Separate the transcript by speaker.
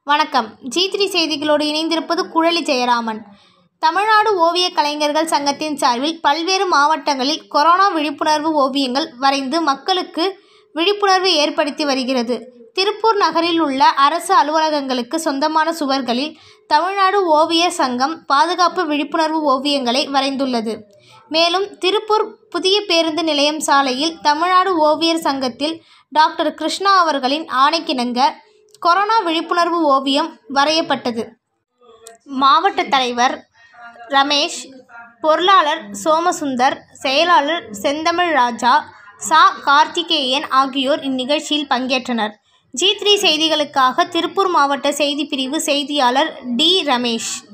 Speaker 1: வணக்கம் G three செய்திகளோடு இணைந்திருப்பது குழலி ஜெயராமன் தமிழ்நாடு ஓவியக் கலைஞர்கள் சங்கத்தின் சார்பில் பல்வேறு மாவட்டங்களில் கொரோனா விழிப்புணர்வு ஓவியங்கள் வரைந்து மக்களுக்கு விழிப்புணர்வு ஏற்படுத்தி வருகிறது திருப்பூர் நகரில் உள்ள அரசு அலுவலகங்களுக்கு சொந்தமான சுவர்களில் தமிழ்நாடு ஓவியர் சங்கம் பாதுகாப்பு விழிப்புணர்வு ஓவியங்களை வரைந்துள்ளது மேலும் திருப்பூர் புதிய பேருந்து நிலையம் சாலையில் தமிழ்நாடு ஓவியர் சங்கத்தில் டாக்டர் கிருஷ்ணா அவர்களின் ஆணைக்கிணங்க கொரோனா விழிப்புணர்வு ஓவியம் வரையப்பட்டது மாவட்ட தலைவர் ரமேஷ் பொருளாளர் சோமசுந்தர் செயலாளர் செந்தமிழ் ராஜா சா கார்த்திகேயன் ஆகியோர் இந்நிகழ்ச்சியில் பங்கேற்றனர் ஜி த்ரீ செய்திகளுக்காக திருப்பூர் மாவட்ட செய்திப்பிரிவு செய்தியாளர் டி ரமேஷ்